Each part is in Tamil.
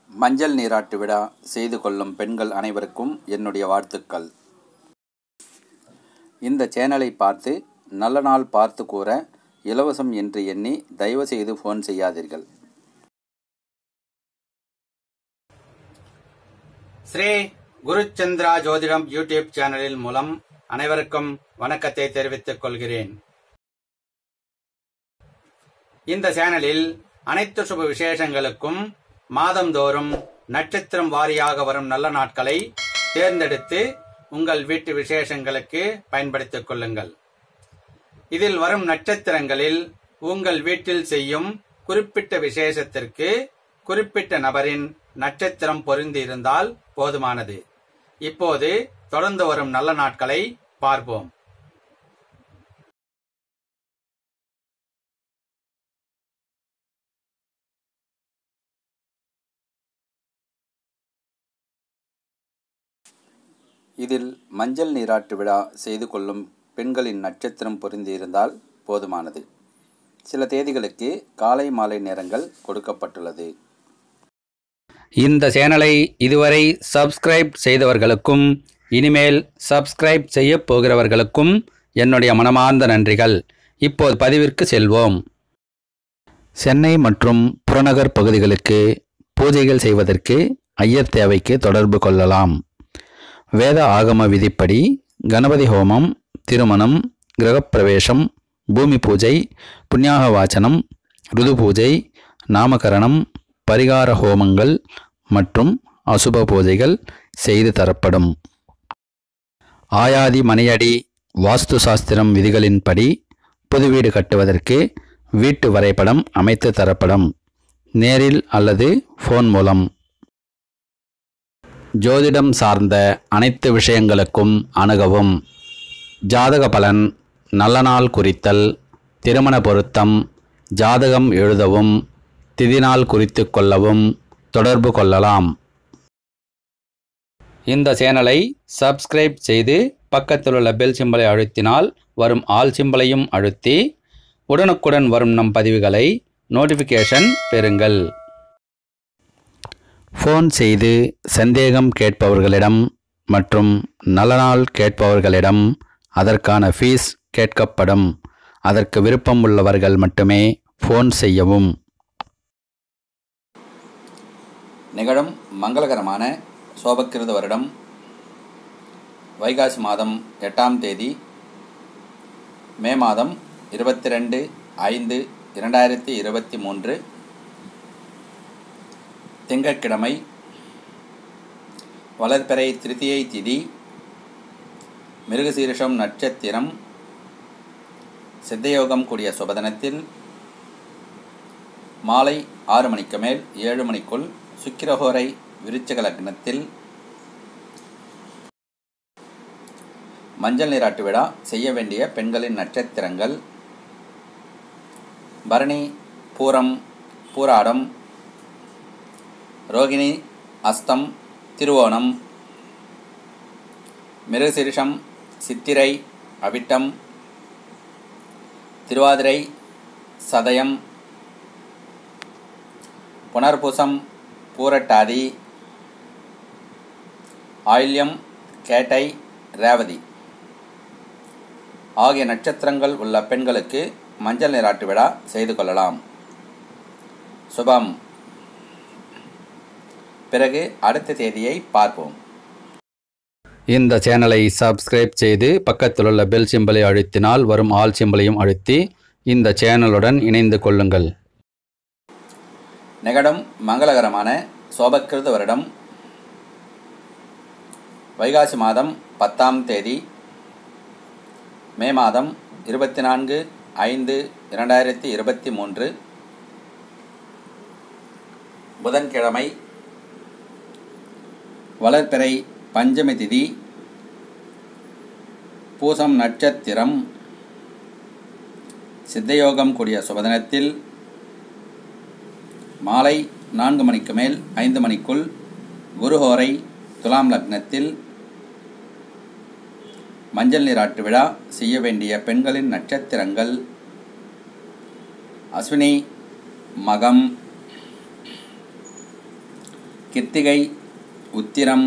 மஞ்சள் நீராட்டு விழா செய்து கொள்ளும் பெண்கள் அனைவருக்கும் என்னுடைய வாழ்த்துக்கள் இந்த சேனலை பார்த்து நல்ல நாள் பார்த்து கூற இலவசம் என்று எண்ணி தயவுசெய்து ஃபோன் செய்யாதீர்கள் ஸ்ரீ குருச்சந்திரா ஜோதிடம் யூடியூப் சேனலில் மூலம் அனைவருக்கும் வணக்கத்தை தெரிவித்துக் கொள்கிறேன் இந்த சேனலில் அனைத்து சுப விசேஷங்களுக்கும் மாதந்தோறும் நட்சத்திரம் வாரியாக வரும் நல்ல நாட்களை தேர்ந்தெடுத்து உங்கள் வீட்டு விசேஷங்களுக்கு பயன்படுத்திக் கொள்ளுங்கள் இதில் வரும் நட்சத்திரங்களில் உங்கள் வீட்டில் செய்யும் குறிப்பிட்ட விசேஷத்திற்கு குறிப்பிட்ட நபரின் நட்சத்திரம் பொருந்தி இருந்தால் போதுமானது இப்போது தொடர்ந்து வரும் நல்ல நாட்களை பார்ப்போம் இதில் மஞ்சள் நீராட்டு விழா செய்து கொள்ளும் பெண்களின் நட்சத்திரம் பொருந்தியிருந்தால் போதுமானது சில தேதிகளுக்கு காலை மாலை நேரங்கள் கொடுக்கப்பட்டுள்ளது இந்த சேனலை இதுவரை சப்ஸ்கிரைப் செய்தவர்களுக்கும் இனிமேல் சப்ஸ்கிரைப் செய்ய போகிறவர்களுக்கும் என்னுடைய மனமார்ந்த நன்றிகள் இப்போது பதிவிற்கு செல்வோம் சென்னை மற்றும் புறநகர் பகுதிகளுக்கு பூஜைகள் செய்வதற்கு ஐயர் தேவைக்கு தொடர்பு கொள்ளலாம் வேத ஆகம விதிப்படி கணபதி ஹோமம் திருமணம் கிரகப்பிரவேசம் பூமி பூஜை புண்ணியாக வாச்சனம் ருது பூஜை நாமகரணம் பரிகார ஹோமங்கள் மற்றும் அசுப பூஜைகள் செய்து தரப்படும் ஆயாதி மனையடி வாஸ்து சாஸ்திரம் விதிகளின்படி புது வீடு கட்டுவதற்கு வீட்டு வரைபடம் அமைத்து தரப்படும் நேரில் அல்லது ஃபோன் மூலம் ஜோதிடம் சார்ந்த அனைத்து விஷயங்களுக்கும் அணுகவும் ஜாதக பலன் நல்ல நாள் குறித்தல் திருமண பொருத்தம் ஜாதகம் எழுதவும் திதிநாள் குறித்து கொள்ளவும் தொடர்பு கொள்ளலாம் இந்த சேனலை சப்ஸ்கிரைப் செய்து பக்கத்தில் உள்ள பெல் சிம்பலை அழுத்தினால் வரும் ஆல் சிம்பலையும் அழுத்தி உடனுக்குடன் வரும் நம் பதிவுகளை நோட்டிஃபிகேஷன் பெறுங்கள் ஃபோன் செய்து சந்தேகம் கேட்பவர்களிடம் மற்றும் நல்ல நாள் கேட்பவர்களிடம் அதற்கான ஃபீஸ் கேட்கப்படும் அதற்கு விருப்பம் உள்ளவர்கள் மட்டுமே ஃபோன் செய்யவும் நிகழும் மங்களகரமான சோபக்கிருத வருடம் வைகாசி மாதம் எட்டாம் தேதி மே மாதம் இருபத்தி ரெண்டு ஐந்து இரண்டாயிரத்தி இருபத்தி மூன்று திங்கட்கிழமை வளர்பிறை திருத்தியை திதி மிருகசீரிஷம் நட்சத்திரம் சித்தயோகம் கூடிய சுபதனத்தில் மாலை ஆறு மணிக்கு மேல் ஏழு மணிக்குள் சுக்கிரஹோரை விருச்சக லக்னத்தில் மஞ்சள் நீராட்டு விழா செய்ய வேண்டிய பெண்களின் நட்சத்திரங்கள் பரணி பூரம் பூராடம் ரோகிணி அஸ்தம் திருவோணம் மிருகசிரிஷம் சித்திரை அவிட்டம் திருவாதிரை சதயம் புனர்பூசம் பூரட்டாதி ஆயில்யம் கேட்டை ரேவதி ஆகிய நட்சத்திரங்கள் உள்ள பெண்களுக்கு மஞ்சள் நீராட்டு விழா செய்து கொள்ளலாம் சுபம் பிறகு அடுத்த தேதியை பார்ப்போம் இந்த சேனலை சப்ஸ்கிரைப் செய்து பக்கத்தில் உள்ள பெல் சிம்பலை அழுத்தினால் வரும் ஆல் சிம்பலையும் அழுத்தி இந்த சேனலுடன் இணைந்து கொள்ளுங்கள் நிகழும் மங்களகரமான சோபக்கிருத வருடம் வைகாசி மாதம் பத்தாம் தேதி மே மாதம் இருபத்தி நான்கு ஐந்து இரண்டாயிரத்தி இருபத்தி மூன்று புதன்கிழமை வளர்பிறை பஞ்சமி திதி பூசம் நட்சத்திரம் சித்தயோகம் கூடிய சுபதனத்தில் மாலை நான்கு மணிக்கு மேல் ஐந்து மணிக்குள் குருஹோரை துலாம் லக்னத்தில் மஞ்சள் நீராட்டு விழா செய்ய வேண்டிய பெண்களின் நட்சத்திரங்கள் அஸ்வினி மகம் கிருத்திகை உத்திரம்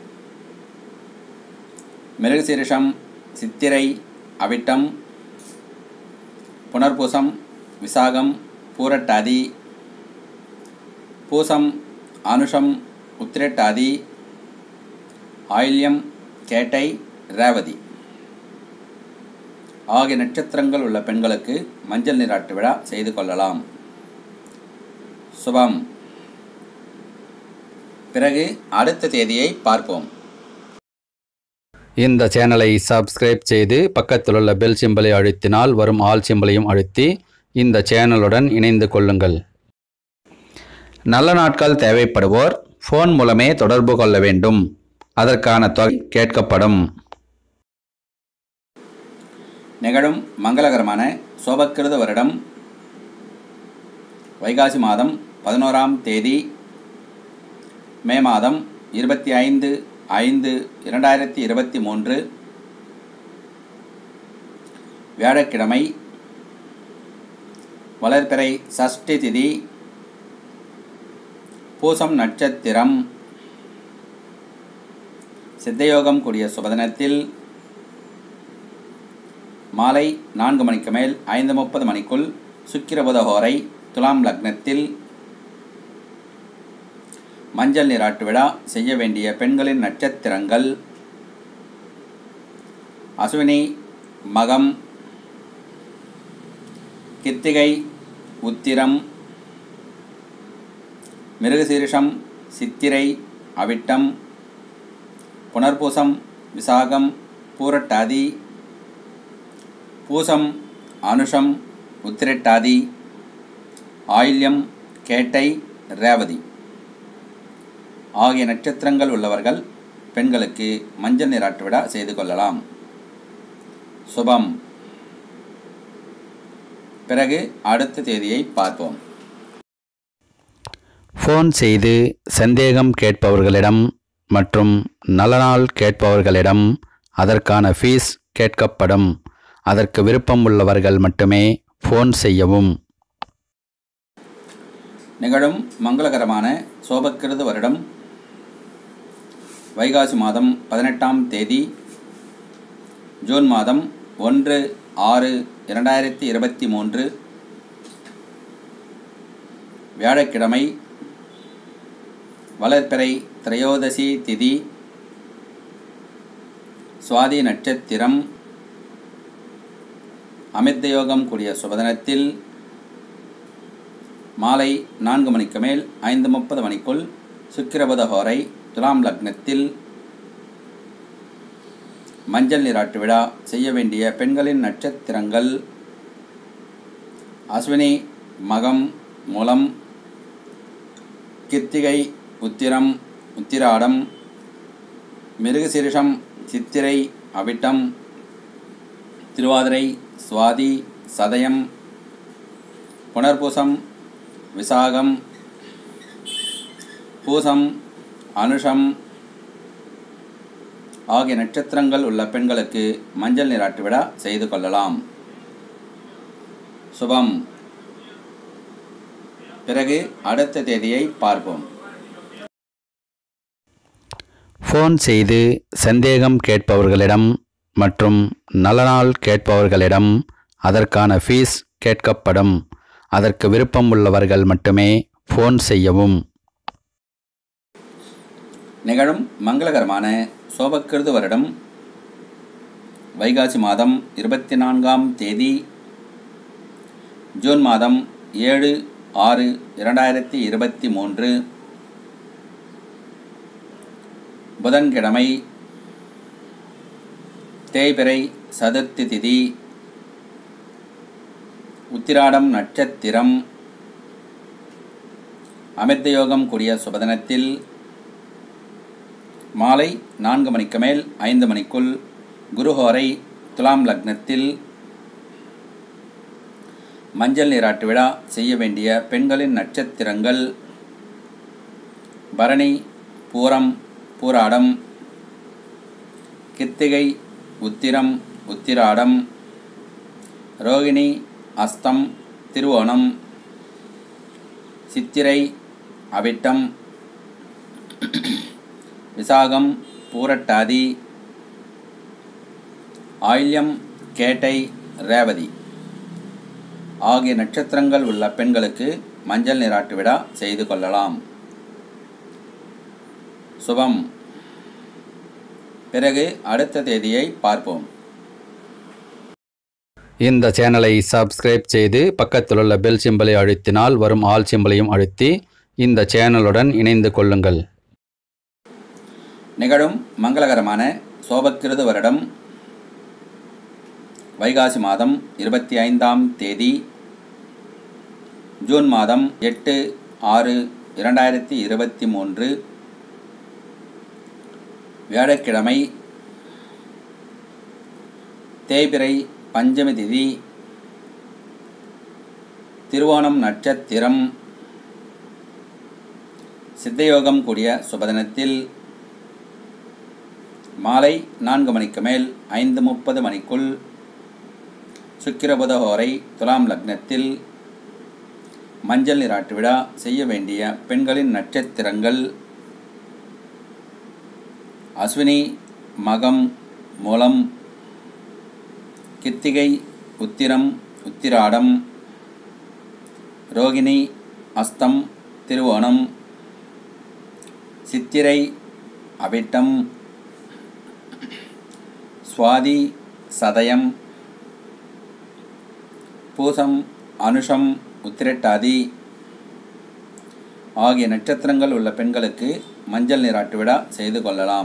மிருகசீரிஷம் சித்திரை அவிட்டம் புனர்பூசம் விசாகம் பூரட்டாதி பூசம் அனுஷம் உத்திரட்டாதி ஆயில்யம் கேட்டை ரேவதி ஆகிய நட்சத்திரங்கள் உள்ள பெண்களுக்கு மஞ்சள் நீராட்டு விழா செய்து கொள்ளலாம் சுபம் பிறகு அடுத்த தேதியை பார்ப்போம் இந்த சேனலை சப்ஸ்கிரைப் செய்து பக்கத்தில் உள்ள பெல் சிம்பலை அழுத்தினால் வரும் ஆல் சிம்பலையும் அழுத்தி இந்த சேனலுடன் இணைந்து கொள்ளுங்கள் நல்ல நாட்கள் தேவைப்படுவோர் ஃபோன் மூலமே தொடர்பு கொள்ள வேண்டும் அதற்கான தொகை கேட்கப்படும் நிகழும் மங்களகரமான சோபக்கிருத வருடம் வைகாசி மாதம் பதினோராம் தேதி மே மாதம் இருபத்தி ஐந்து ஐந்து இரண்டாயிரத்தி இருபத்தி மூன்று வியாழக்கிழமை வளர்பிறை சஷ்டி திதி பூசம் நட்சத்திரம் சித்தயோகம் கூடிய சுபதினத்தில் மாலை நான்கு மணிக்கு மேல் ஐந்து முப்பது மணிக்குள் சுக்கிரபுதஹோரை துலாம் லக்னத்தில் மஞ்சள் நீராட்டு விழா செய்ய வேண்டிய பெண்களின் நட்சத்திரங்கள் அஸ்வினி மகம் கித்திகை உத்திரம் மிருகசீரிஷம் சித்திரை அவிட்டம் புனர்பூசம் விசாகம் பூரட்டாதி பூசம் அனுஷம் உத்திரட்டாதி ஆயில்யம் கேட்டை ரேவதி ஆகிய நட்சத்திரங்கள் உள்ளவர்கள் பெண்களுக்கு மஞ்சள் நீராட்டு விழா செய்து கொள்ளலாம் சுபம் பிறகு அடுத்த தேதியை பார்ப்போம் ஃபோன் செய்து சந்தேகம் கேட்பவர்களிடம் மற்றும் நலநாள் கேட்பவர்களிடம் அதற்கான ஃபீஸ் கேட்கப்படும் அதற்கு விருப்பம் உள்ளவர்கள் மட்டுமே ஃபோன் செய்யவும் நிகழும் மங்களகரமான சோபக்கிருது வருடம் வைகாசி மாதம் பதினெட்டாம் தேதி ஜூன் மாதம் ஒன்று ஆறு இரண்டாயிரத்தி இருபத்தி மூன்று வியாழக்கிழமை வளர்பிறை திரையோதசி திதி சுவாதி நட்சத்திரம் அமிர்தயோகம் கூடிய சுபதனத்தில் மாலை நான்கு மணிக்கு மேல் ஐந்து முப்பது மணிக்குள் சுக்கிரபத ஹோரை துலாம் லக்னத்தில் மஞ்சள் நீராட்டு விழா செய்ய வேண்டிய பெண்களின் நட்சத்திரங்கள் அஸ்வினி மகம் மூலம் கிருத்திகை உத்திரம் உத்திராடம் மிருகசீரிஷம் சித்திரை அவிட்டம் திருவாதிரை சுவாதி சதயம் புனர்பூசம் விசாகம் பூசம் அனுஷம் ஆகிய நட்சத்திரங்கள் உள்ள பெண்களுக்கு மஞ்சள் நீராட்டு விழா செய்து கொள்ளலாம் சுபம் பிறகு அடுத்த தேதியை பார்ப்போம் ஃபோன் செய்து சந்தேகம் கேட்பவர்களிடம் மற்றும் நலநாள் கேட்பவர்களிடம் அதற்கான ஃபீஸ் கேட்கப்படும் அதற்கு விருப்பம் உள்ளவர்கள் மட்டுமே ஃபோன் செய்யவும் நிகழும் மங்களகரமான சோபக்கிருது வருடம் வைகாசி மாதம் இருபத்தி நான்காம் தேதி ஜூன் மாதம் ஏழு ஆறு இரண்டாயிரத்தி இருபத்தி மூன்று புதன்கிழமை தேய்பிறை சதுர்த்தி திதி உத்திராடம் நட்சத்திரம் அமிர்தயோகம் கூடிய சுபதனத்தில் மாலை நான்கு மணிக்கு மேல் ஐந்து மணிக்குள் குருஹோரை துலாம் லக்னத்தில் மஞ்சள் நீராட்டு விழா செய்ய வேண்டிய பெண்களின் நட்சத்திரங்கள் பரணி பூரம் பூராடம் கித்திகை உத்திரம் உத்திராடம் ரோகிணி அஸ்தம் திருவோணம் சித்திரை அவிட்டம் விசாகம் பூரட்டாதி ஆயில்யம் கேட்டை ரேவதி ஆகிய நட்சத்திரங்கள் உள்ள பெண்களுக்கு மஞ்சள் நீராட்டு விழா செய்து கொள்ளலாம் சுபம் பிறகு அடுத்த தேதியை பார்ப்போம் இந்த சேனலை சப்ஸ்கிரைப் செய்து பக்கத்தில் உள்ள பெல் சிம்பலை அழுத்தினால் வரும் ஆல் சிம்பலையும் அழுத்தி இந்த சேனலுடன் இணைந்து கொள்ளுங்கள் நிகழும் மங்களகரமான சோபக்கிருது வருடம் வைகாசி மாதம் இருபத்தி ஐந்தாம் தேதி ஜூன் மாதம் எட்டு ஆறு இரண்டாயிரத்தி இருபத்தி மூன்று வியாழக்கிழமை தேய்பிறை பஞ்சமி திதி திருவோணம் நட்சத்திரம் சித்தயோகம் கூடிய சுபதினத்தில் மாலை நான்கு மணிக்கு மேல் ஐந்து முப்பது மணிக்குள் சுக்கிரபுதஹோரை துலாம் லக்னத்தில் மஞ்சள் நீராட்டு விழா செய்ய வேண்டிய பெண்களின் நட்சத்திரங்கள் அஸ்வினி மகம் மூலம் கித்திகை உத்திரம் உத்திராடம் ரோகிணி அஸ்தம் திருவோணம் சித்திரை அவிட்டம் சுவாதி சதயம் பூசம் அனுஷம் உத்திரட்டாதி ஆகிய நட்சத்திரங்கள் உள்ள பெண்களுக்கு மஞ்சள் நீராட்டு விழா செய்து கொள்ளலாம்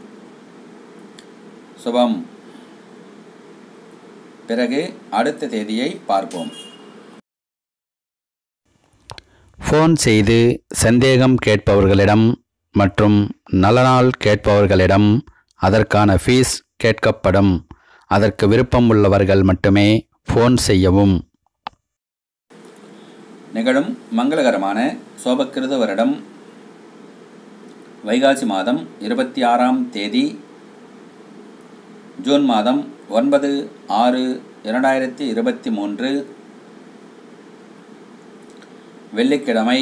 சுபம் பிறகு அடுத்த தேதியை பார்ப்போம் ஃபோன் செய்து சந்தேகம் கேட்பவர்களிடம் மற்றும் நலநாள் கேட்பவர்களிடம் அதற்கான ஃபீஸ் கேட்கப்படும் அதற்கு விருப்பம் உள்ளவர்கள் மட்டுமே ஃபோன் செய்யவும் நிகழும் மங்களகரமான சோபக்கிருத வருடம் வைகாசி மாதம் இருபத்தி ஆறாம் தேதி ஜூன் மாதம் ஒன்பது ஆறு இரண்டாயிரத்தி இருபத்தி மூன்று வெள்ளிக்கிழமை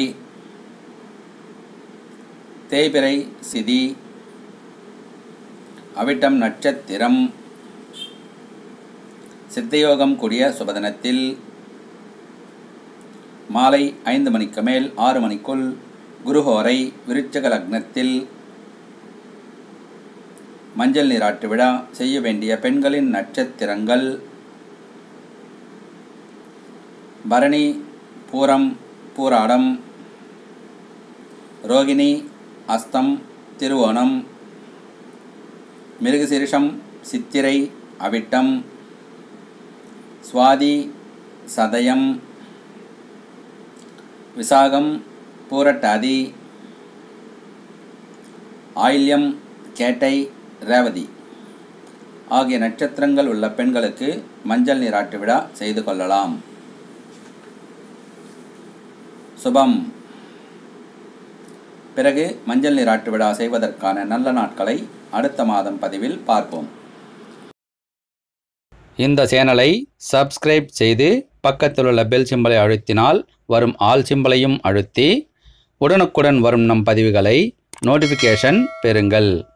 தேய்பிறை சிதி அவிட்டம் நட்சத்திரம் சித்தயோகம் கூடிய சுபதினத்தில் மாலை ஐந்து மணிக்கு மேல் ஆறு மணிக்குள் குருஹோரை விருச்சக லக்னத்தில் மஞ்சள் நீராட்டு விழா செய்ய வேண்டிய பெண்களின் நட்சத்திரங்கள் பரணி பூரம் பூராடம் ரோகிணி அஸ்தம் திருவோணம் மிருகசீரிஷம் சித்திரை அவிட்டம் சுவாதி சதயம் விசாகம் பூரட்டாதி ஆயில்யம் கேட்டை ரேவதி ஆகிய நட்சத்திரங்கள் உள்ள பெண்களுக்கு மஞ்சள் நீராட்டு விழா செய்து கொள்ளலாம் சுபம் பிறகு மஞ்சள் நீராட்டு விழா செய்வதற்கான நல்ல நாட்களை அடுத்த மாதம் பதிவில் பார்ப்போம் இந்த சேனலை சப்ஸ்கிரைப் செய்து பக்கத்தில் உள்ள பெல் சிம்பலை அழுத்தினால் வரும் ஆல் சிம்பலையும் அழுத்தி உடனுக்குடன் வரும் நம் பதிவுகளை நோட்டிஃபிகேஷன் பெறுங்கள்